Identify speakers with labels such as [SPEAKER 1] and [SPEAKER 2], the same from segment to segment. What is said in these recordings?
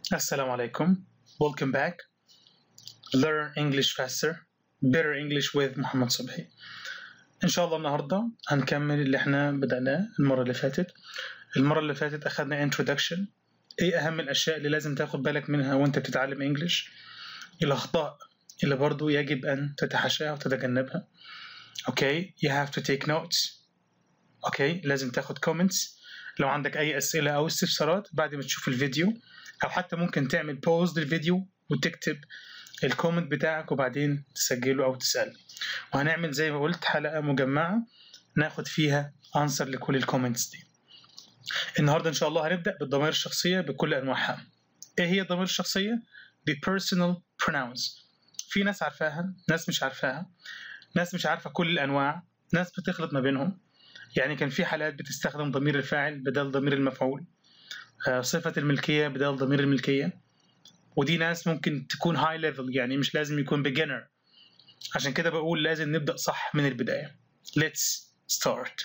[SPEAKER 1] Assalamu alaikum. Welcome back. Learn English faster. Better English with محمد صبحي. إن شاء الله النهاردة هنكمل اللي احنا بدأناه المرة اللي فاتت. المرة اللي فاتت أخدنا introduction. إيه أهم الأشياء اللي لازم تاخد بالك منها وأنت بتتعلم إنجليش؟ الأخطاء اللي برضو يجب أن تتحاشاها وتتجنبها. أوكي you have to take notes. أوكي لازم تاخد comments. لو عندك أي أسئلة أو استفسارات بعد ما تشوف الفيديو او حتى ممكن تعمل بوز للفيديو وتكتب الكومنت بتاعك وبعدين تسجله او تساله وهنعمل زي ما قلت حلقه مجمعه ناخد فيها انسر لكل الكومنتس دي النهارده ان شاء الله هنبدا بالضمائر الشخصيه بكل انواعها ايه هي الضمائر الشخصيه دي personal pronouns في ناس عارفاها ناس مش عارفاها ناس مش عارفه كل الانواع ناس بتخلط ما بينهم يعني كان في حالات بتستخدم ضمير الفاعل بدل ضمير المفعول صفة الملكية بدل ضمير الملكية ودي ناس ممكن تكون هاي ليفل يعني مش لازم يكون beginner عشان كده بقول لازم نبدأ صح من البداية let's start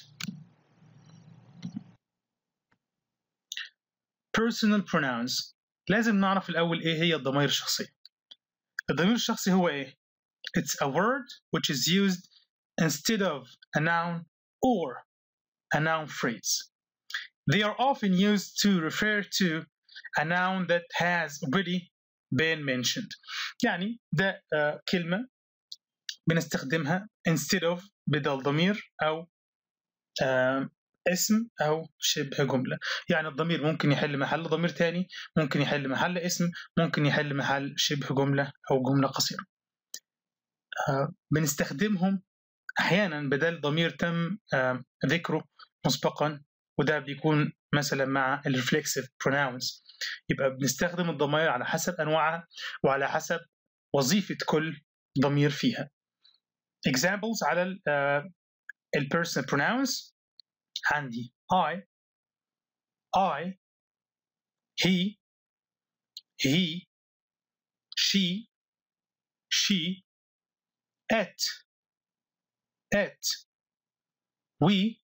[SPEAKER 1] personal pronouns لازم نعرف الأول إيه هي الضمائر الشخصية الضمير الشخصي هو إيه it's a word which is used instead of a noun or a noun phrase They are often used to refer to a noun that has already been mentioned. يعني ده uh, كلمة بنستخدمها instead of بدل ضمير أو uh, اسم أو شبه جملة يعني الضمير ممكن يحل محل ضمير تاني ممكن يحل محل اسم ممكن يحل محل شبه جملة أو جملة قصيرة uh, بنستخدمهم أحيانا بدل ضمير تم ذكره مسبقا وده بيكون مثلا مع الرeflexive pronouns يبقى بنستخدم الضمائر على حسب انواعها وعلى حسب وظيفه كل ضمير فيها examples على ال uh, personal pronouns عندي I I he he she she it it we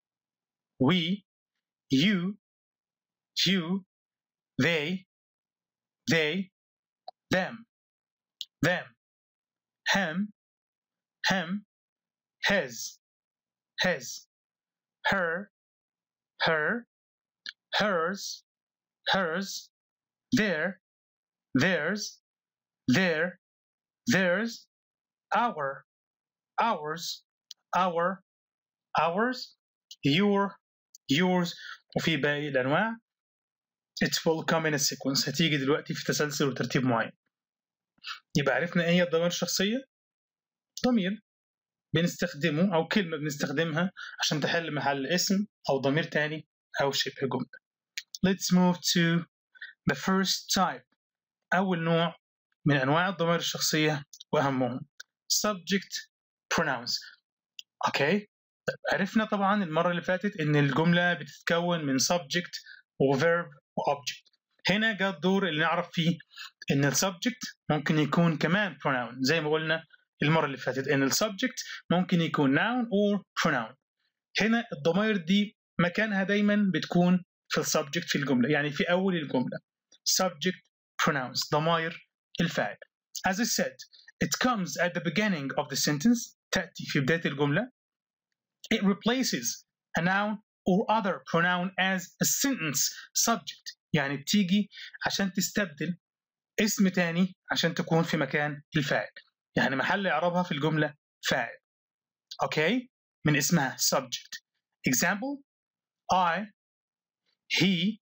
[SPEAKER 1] we, you, you, they, they, them, them, him, him, his, his, her, her, hers, hers, their, theirs, their, theirs, our, ours, our, ours, your, yours وفي باقي الانواع it will come in a sequence هتيجي دلوقتي في تسلسل وترتيب معين يبقى عرفنا ايه هي الضمائر الشخصيه ضمير بنستخدمه او كلمه بنستخدمها عشان تحل محل اسم او ضمير تاني او شبه جمله let's move to the first type اول نوع من انواع الضمائر الشخصيه واهمهم subject pronouns اوكي okay. عرفنا طبعا المرة اللي فاتت إن الجملة بتتكون من subject وverb وobject هنا جاء الدور اللي نعرف فيه إن السبجكت ممكن يكون كمان pronoun زي ما قلنا المرة اللي فاتت إن السبجكت ممكن يكون noun or pronoun هنا الضمائر دي مكانها دايما بتكون في السبجكت في الجملة يعني في أول الجملة subject pronouns ضمائر الفاعل as I said it comes at the beginning of the sentence تأتي في بداية الجملة it replaces a noun or other pronoun as a sentence subject يعني بتيجي عشان تستبدل اسم تاني عشان تكون في مكان الفاعل يعني محل إعرابها في الجملة فاعل أوكي من اسمها subject example I he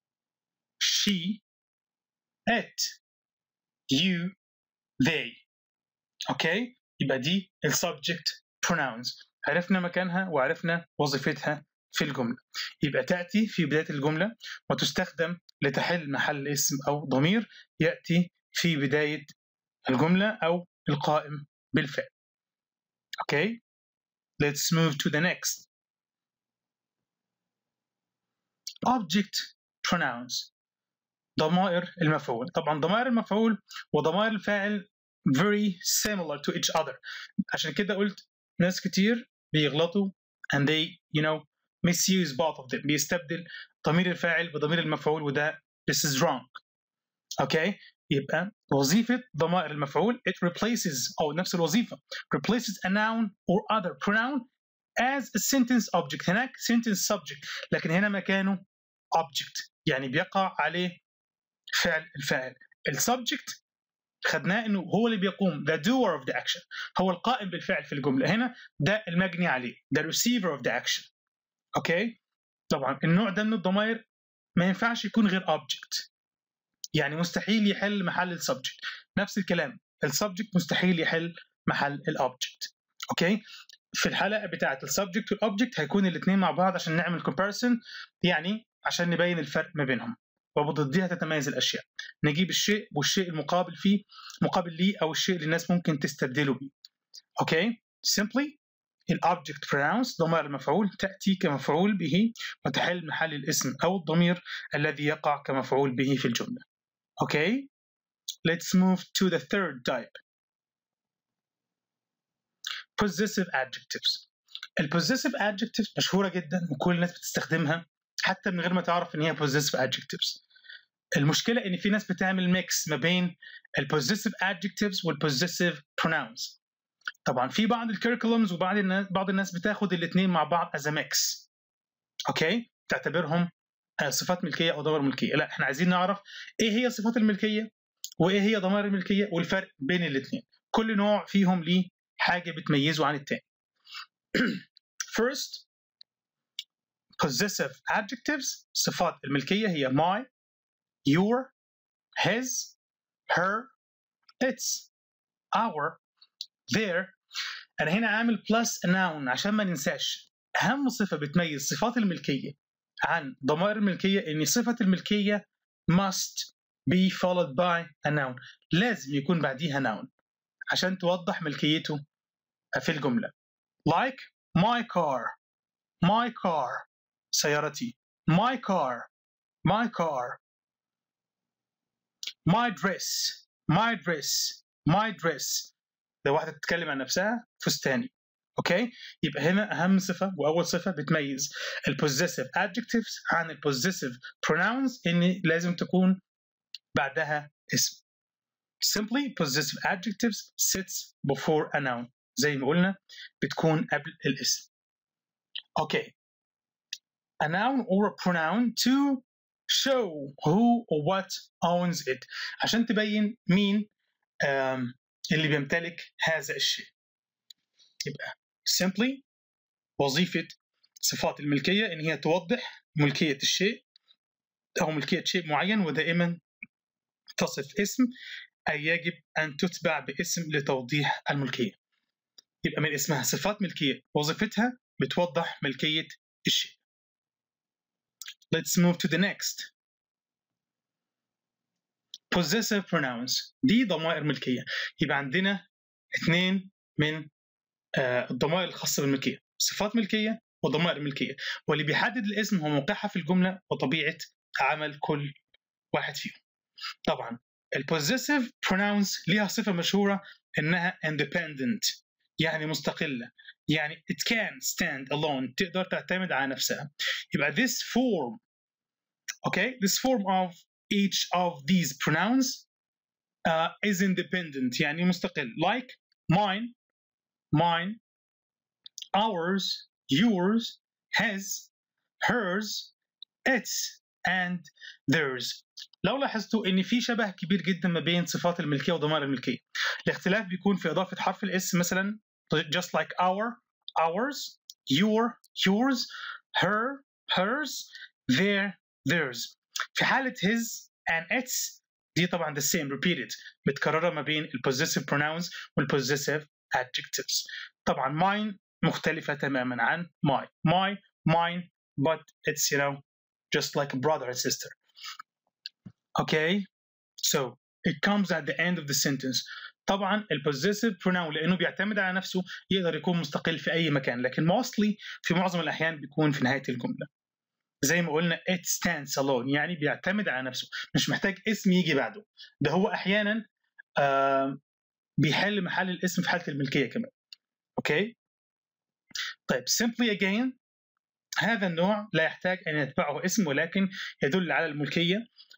[SPEAKER 1] she it you they أوكي يبقى دي السبجكت pronouns عرفنا مكانها وعرفنا وظيفتها في الجملة يبقى تأتي في بداية الجملة وتستخدم لتحل محل اسم أو ضمير يأتي في بداية الجملة أو القائم بالفعل Okay let's move to the next object pronouns ضمائر المفعول طبعا ضمائر المفعول وضمائر الفاعل very similar to each other عشان كده قلت ناس كتير بيغلطوا and they you know misuse both of them بيستبدل ضمير الفاعل بضمير المفعول وده this is wrong اوكي يبقى وظيفة ضمائر المفعول it replaces أو نفس الوظيفة replaces a noun or other pronoun as a sentence object هناك sentence subject لكن هنا مكانه object يعني بيقع عليه فعل الفاعل السبجكت خدناه انه هو اللي بيقوم the doer of the action هو القائم بالفعل في الجمله هنا ده المجني عليه the receiver of the action اوكي طبعا النوع ده من الضمائر ما ينفعش يكون غير object يعني مستحيل يحل محل السبجكت نفس الكلام السبجكت مستحيل يحل محل الاوبجكت اوكي في الحلقه بتاعه السبجكت والاوبجكت هيكون الاثنين مع بعض عشان نعمل كومباريسون يعني عشان نبين الفرق ما بينهم وبضدها تتميز الاشياء نجيب الشيء والشيء المقابل فيه مقابل ليه او الشيء اللي الناس ممكن تستبدله بيه اوكي simply الاوبجكت pronouns ضمائر المفعول تاتي كمفعول به وتحل محل الاسم او الضمير الذي يقع كمفعول به في الجمله اوكي let's move to the third type possessive adjectives البوزيسيف adjectives مشهورة جدا وكل الناس بتستخدمها حتى من غير ما تعرف ان هي possessive adjectives المشكلة ان في ناس بتعمل ميكس ما بين البوزيسيف adjectives والبوزيسيف pronouns طبعا في بعض الكيركولمز وبعض الناس بعض الناس بتاخد الاثنين مع بعض از ميكس اوكي تعتبرهم صفات ملكيه او ضمائر ملكيه لا احنا عايزين نعرف ايه هي صفات الملكيه وايه هي ضمائر الملكيه والفرق بين الاثنين كل نوع فيهم ليه حاجه بتميزه عن الثاني first possessive adjectives صفات الملكيه هي my your his her its our their انا هنا عامل plus a noun عشان ما ننساش اهم صفه بتميز صفات الملكيه عن ضمائر الملكيه ان صفه الملكيه must be followed by a noun لازم يكون بعديها noun عشان توضح ملكيته في الجمله like my car my car سيارتي my car my car my dress my dress my dress لو واحده تتكلم عن نفسها فستاني اوكي يبقى هنا اهم صفه واول صفه بتميز البوزيسيف adjectives عن البوزيسيف pronouns ان لازم تكون بعدها اسم simply possessive adjectives sits before a noun زي ما قلنا بتكون قبل الاسم اوكي a noun or a pronoun to show who or what owns it عشان تبين مين اللي بيمتلك هذا الشيء يبقى simply وظيفة صفات الملكية إن هي توضح ملكية الشيء أو ملكية شيء معين ودائما تصف اسم أي يجب أن تتبع باسم لتوضيح الملكية يبقى من اسمها صفات ملكية وظيفتها بتوضح ملكية الشيء Let's move to the next possessive pronouns دي ضمائر ملكية يبقى عندنا اثنين من الضمائر الخاصة بالملكية صفات ملكية وضمائر ملكية واللي بيحدد الاسم هو موقعها في الجملة وطبيعة عمل كل واحد فيهم طبعا البوزيسيف pronouns ليها صفة مشهورة إنها independent يعني مستقلة يعني it can stand alone تقدر تعتمد على نفسها يبقى this form okay this form of each of these pronouns uh, is independent يعني مستقل like mine mine ours yours his hers its and theirs لو لاحظتوا ان في شبه كبير جدا ما بين صفات الملكيه وضمائر الملكيه الاختلاف بيكون في اضافه حرف الاس مثلا just like our ours your yours her hers their theirs في حاله his and its دي طبعا the same repeated متكرره ما بين البوزيسيف pronouns والpossessive adjectives طبعا mine مختلفه تماما عن my my mine but it's you know just like a brother and sister okay so it comes at the end of the sentence طبعا البوزيسيف pronoun لانه بيعتمد على نفسه يقدر يكون مستقل في اي مكان لكن mostly في معظم الاحيان بيكون في نهايه الجمله زي ما قلنا it stands alone يعني بيعتمد على نفسه مش محتاج اسم يجي بعده ده هو احيانا آه بيحل محل الاسم في حاله الملكيه كمان اوكي طيب simply again هذا النوع لا يحتاج ان يتبعه اسم ولكن يدل على الملكيه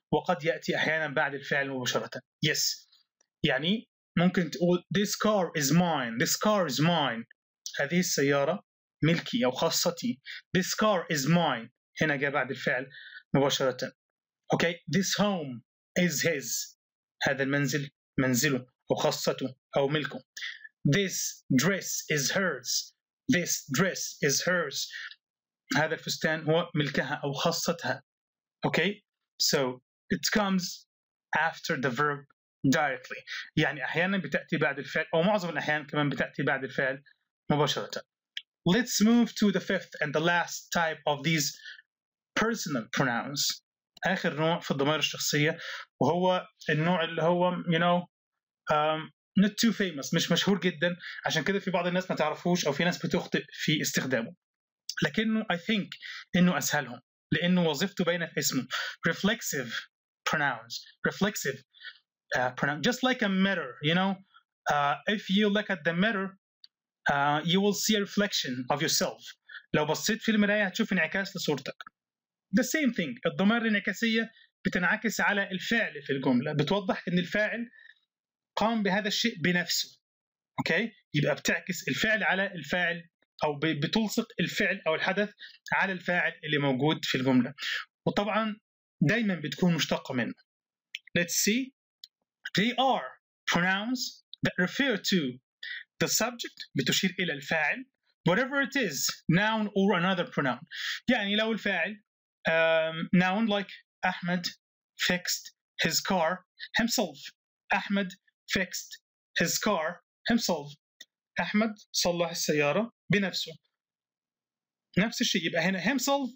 [SPEAKER 1] وقد ياتي احيانا بعد الفعل مباشره yes يعني ممكن تقول this car is mine this car is mine هذه السياره ملكي او خاصتي this car is mine هنا جاء بعد الفعل مباشره اوكي this home is his هذا المنزل منزله أو خاصته أو ملكه this dress is hers this dress is hers هذا الفستان هو ملكها أو خاصتها okay so it comes after the verb directly يعني أحيانا بتأتي بعد الفعل أو معظم الأحيان كمان بتأتي بعد الفعل مباشرة let's move to the fifth and the last type of these personal pronouns اخر نوع في الضمائر الشخصيه وهو النوع اللي هو you know um, not too famous مش مشهور جدا عشان كده في بعض الناس ما تعرفوش او في ناس بتخطئ في استخدامه لكنه I think انه اسهلهم لانه وظيفته باينه في اسمه reflexive pronouns reflexive uh, pronoun just like a mirror you know uh, if you look at the mirror uh, you will see a reflection of yourself لو بصيت في المرايه هتشوف انعكاس لصورتك the same thing الضمائر الانعكاسيه بتنعكس على الفعل في الجمله بتوضح ان الفاعل قام بهذا الشيء بنفسه اوكي يبقى بتعكس الفعل على الفاعل او بتلصق الفعل او الحدث على الفاعل اللي موجود في الجمله وطبعا دايما بتكون مشتقه منه let's see they are pronouns that refer to the subject بتشير الى الفاعل whatever it is noun or another pronoun يعني لو الفاعل um, noun like Ahmed fixed his car himself Ahmed fixed his car himself أحمد صلح السيارة بنفسه نفس الشيء يبقى هنا himself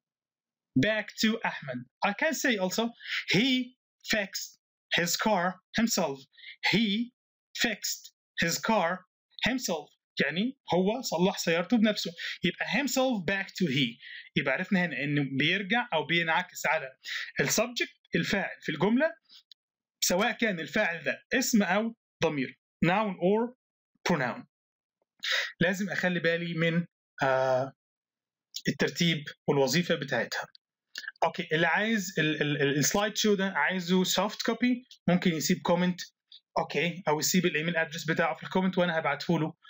[SPEAKER 1] back to Ahmed I can say also he fixed his car himself he fixed his car himself يعني هو صلح سيارته بنفسه يبقى himself back to he يبقى عرفنا هنا انه بيرجع او بينعكس على السبجكت الفاعل في الجمله سواء كان الفاعل ده اسم او ضمير noun or pronoun لازم اخلي بالي من آه الترتيب والوظيفه بتاعتها اوكي اللي عايز السلايد شو ده عايزه سوفت كوبي ممكن يسيب كومنت اوكي او يسيب الايميل ادرس بتاعه في الكومنت وانا هبعته له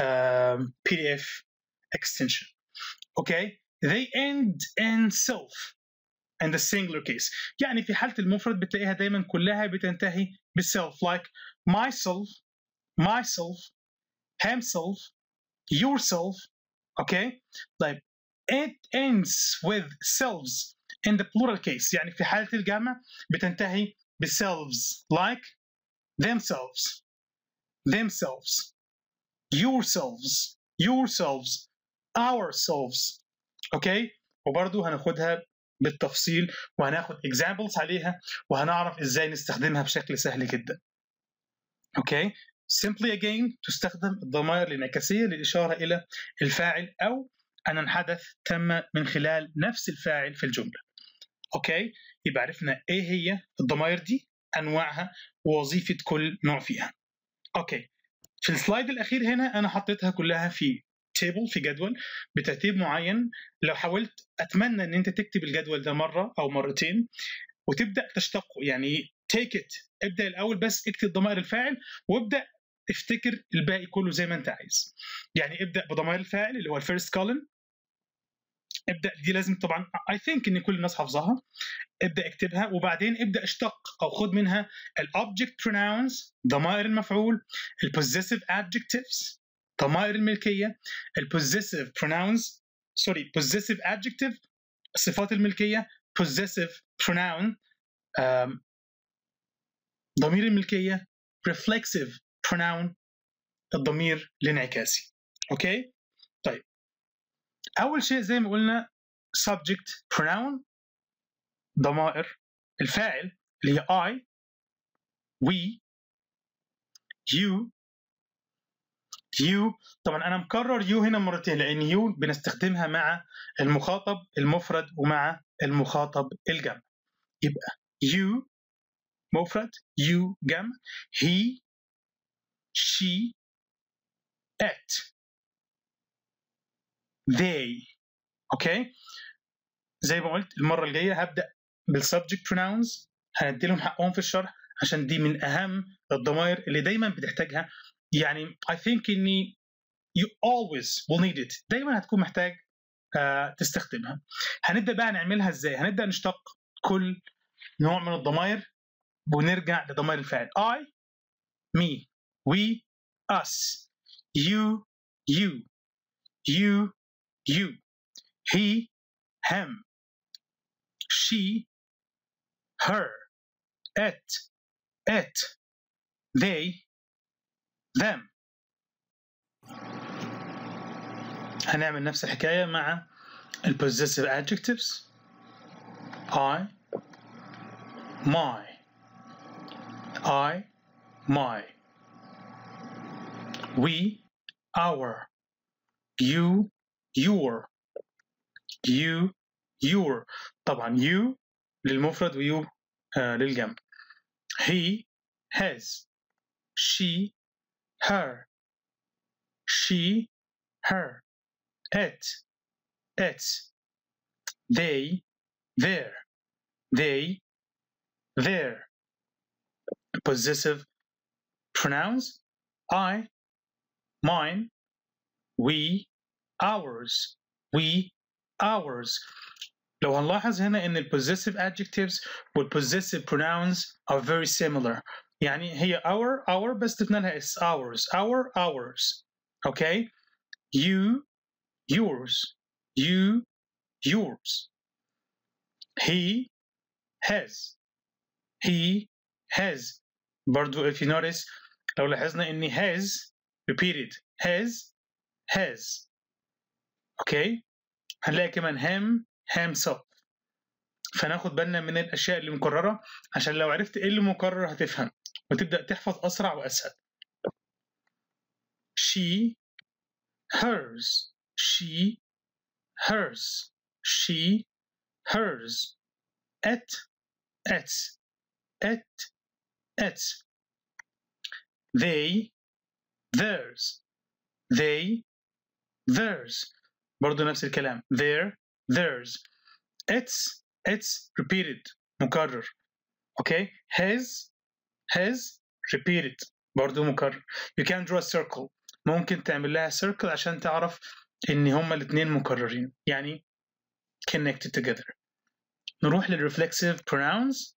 [SPEAKER 1] بي دي اف اكستنشن اوكي they end in self in the singular case يعني في حالة المفرد بتلاقيها دايما كلها بتنتهي بالself like myself myself himself yourself okay طيب it ends with selves in the plural case يعني في حالة الجمع بتنتهي بالselves like themselves themselves yourselves yourselves ourselves اوكي وبرضه هناخدها بالتفصيل وهناخد examples عليها وهنعرف ازاي نستخدمها بشكل سهل جدا اوكي simply again تستخدم الضمائر الانعكاسية للإشارة إلى الفاعل أو أن الحدث تم من خلال نفس الفاعل في الجملة اوكي يبقى عرفنا ايه هي الضمائر دي انواعها ووظيفه كل نوع فيها اوكي في السلايد الاخير هنا انا حطيتها كلها في تيبل في جدول بترتيب معين لو حاولت اتمنى ان انت تكتب الجدول ده مره او مرتين وتبدا تشتقه يعني تيك ات ابدا الاول بس اكتب ضمائر الفاعل وابدا افتكر الباقي كله زي ما انت عايز يعني ابدا بضمائر الفاعل اللي هو الفيرست كولن ابدا دي لازم طبعا اي ثينك ان كل الناس حافظاها ابدا اكتبها وبعدين ابدا اشتق او خد منها الاوبجكت بروناونز ضمائر المفعول البوزيسيف adjectives ضمائر الملكيه البوزيسيف بروناونز سوري possessive adjective صفات الملكيه possessive pronoun um, ضمير الملكيه reflexive pronoun الضمير الانعكاسي اوكي طيب اول شيء زي ما قلنا subject pronoun ضمائر الفاعل اللي هي I we you you طبعا انا مكرر you هنا مرتين لان you بنستخدمها مع المخاطب المفرد ومع المخاطب الجمع يبقى you مفرد you جمع he she it they اوكي زي ما قلت المره الجايه هبدا بالسبجكت pronouns هندي لهم حقهم في الشرح عشان دي من اهم الضمائر اللي دايما بتحتاجها يعني I think اني you always will need it دايما هتكون محتاج uh, تستخدمها هنبدا بقى نعملها ازاي هنبدا نشتق كل نوع من الضمائر ونرجع لضمائر الفاعل I me we us you you you you he him she her it it they them هنعمل نفس الحكاية مع ال possessive adjectives I my I my we our you your you your طبعا you للمفرد ويو آه للجمع he his she her she her it its they their they their possessive pronouns I mine we ours we ours لو هنلاحظ هنا ان ال possessive adjectives وال possessive pronouns are very similar يعني هي our our بس ضفنا لها is ours our ours okay you yours you yours he has he has برضو if you notice لو لاحظنا ان has repeated has has okay هنلاقي كمان him himself فناخد بالنا من الاشياء اللي مكرره عشان لو عرفت ايه اللي مكرر هتفهم وتبدا تحفظ اسرع واسهل she hers she hers she hers it its it its they theirs they theirs برضو نفس الكلام their theirs it's it's repeated مكرر okay his his repeated برضو مكرر you can draw a circle ممكن تعمل لها circle عشان تعرف ان هما الاثنين مكررين يعني connected together نروح للreflexive pronouns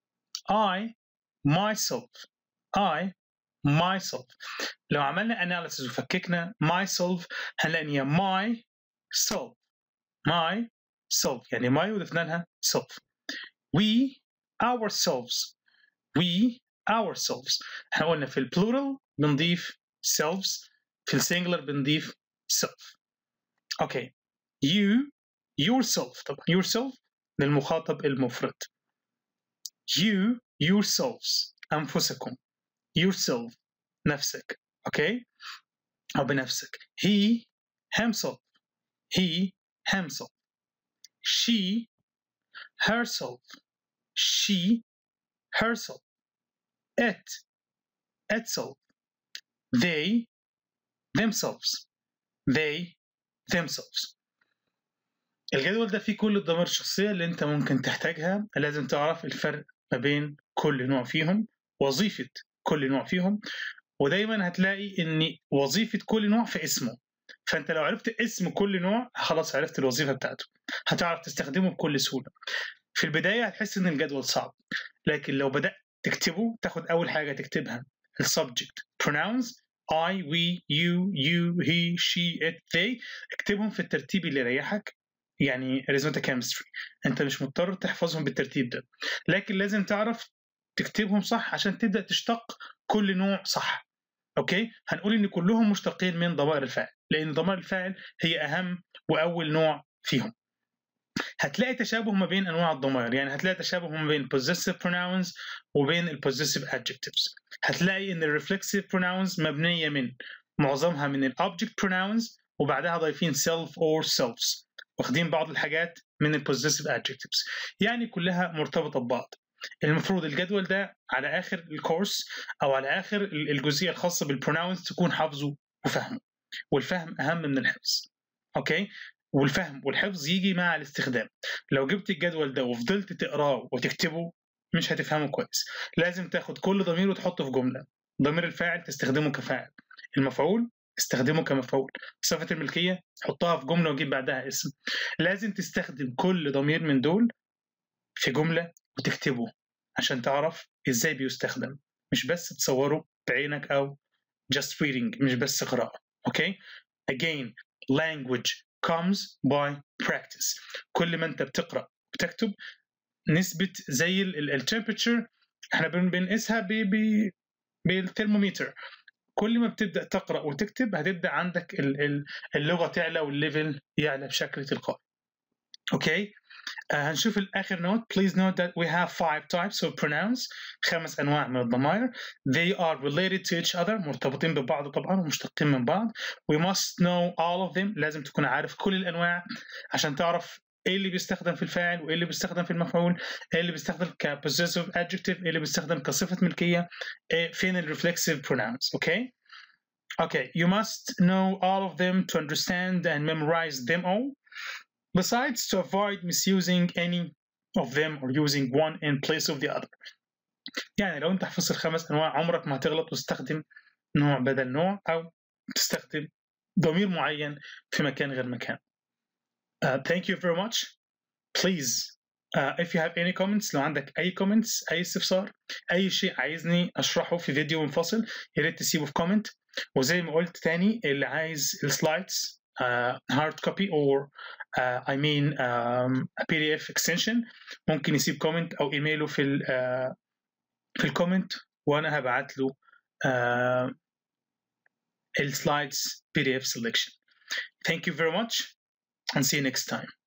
[SPEAKER 1] I myself I myself لو عملنا analysis وفككنا myself هنلاقي ان هي my self my self يعني my وضفنا لها self we ourselves we ourselves احنا قلنا في البلورال بنضيف selves في السنجلر بنضيف self اوكي you yourself طبعا yourself للمخاطب المفرد you yourselves أنفسكم yourself نفسك اوكي أو بنفسك he himself he himself she herself she herself it itself they themselves they themselves الجدول ده فيه كل الضمائر الشخصية اللي انت ممكن تحتاجها لازم تعرف الفرق ما بين كل نوع فيهم وظيفة كل نوع فيهم ودايما هتلاقي ان وظيفة كل نوع في اسمه فانت لو عرفت اسم كل نوع خلاص عرفت الوظيفة بتاعته هتعرف تستخدمه بكل سهولة في البداية هتحس ان الجدول صعب لكن لو بدأت تكتبه تاخد اول حاجة تكتبها السبجكت pronouns I, we, you, you, he, she, it, they اكتبهم في الترتيب اللي يريحك يعني arithmetic chemistry انت مش مضطر تحفظهم بالترتيب ده لكن لازم تعرف تكتبهم صح عشان تبدا تشتق كل نوع صح اوكي هنقول ان كلهم مشتقين من ضمائر الفاعل لان ضمائر الفاعل هي اهم واول نوع فيهم هتلاقي تشابه ما بين انواع الضمائر يعني هتلاقي تشابه ما بين possessive pronouns وبين ال possessive adjectives هتلاقي ان ال reflexive pronouns مبنيه من معظمها من ال object pronouns وبعدها ضايفين self or selves واخدين بعض الحاجات من ال possessive adjectives يعني كلها مرتبطه ببعض المفروض الجدول ده على اخر الكورس او على اخر الجزئيه الخاصه بالبروناونز تكون حافظه وفهمه والفهم اهم من الحفظ اوكي والفهم والحفظ يجي مع الاستخدام لو جبت الجدول ده وفضلت تقراه وتكتبه مش هتفهمه كويس لازم تاخد كل ضمير وتحطه في جمله ضمير الفاعل تستخدمه كفاعل المفعول استخدمه كمفعول صفة الملكية حطها في جملة وجيب بعدها اسم لازم تستخدم كل ضمير من دول في جملة وتكتبه عشان تعرف ازاي بيستخدم مش بس تصوره بعينك او just reading مش بس قراءة اوكي again language comes by practice كل ما انت بتقرأ وتكتب نسبة زي التمبرتشر احنا بنقيسها بالثرمومتر كل ما بتبدا تقرا وتكتب هتبدا عندك اللغه تعلى والليفل يعلى بشكل تلقائي اوكي uh, هنشوف الاخر نوت please note that we have five types of pronouns خمس انواع من الضمائر they are related to each other مرتبطين ببعض طبعا ومشتقين من بعض we must know all of them لازم تكون عارف كل الانواع عشان تعرف ايه اللي بيستخدم في الفاعل وايه اللي بيستخدم في المفعول ايه اللي بيستخدم كبوزيسيف adjective ايه اللي بيستخدم كصفه ملكيه إيه فين الريفلكسيف pronouns اوكي okay you must know all of them to understand and memorize them all besides to avoid misusing any of them or using one in place of the other يعني لو انت حفظت الخمس انواع عمرك ما هتغلط وتستخدم نوع بدل نوع او تستخدم ضمير معين في مكان غير مكان Uh, thank you very much. Please, uh, if you have any comments لو عندك أي comments أي استفسار أي شيء عايزني أشرحه في فيديو منفصل يا ريت تسيبه في comment وزي ما قلت تاني اللي عايز السلايدز uh, hard copy or uh, I mean um, a PDF extension ممكن يسيب comment أو إيميله في ال uh, في الكومنت وأنا هبعت له uh, السلايدز PDF selection. Thank you very much and see you next time.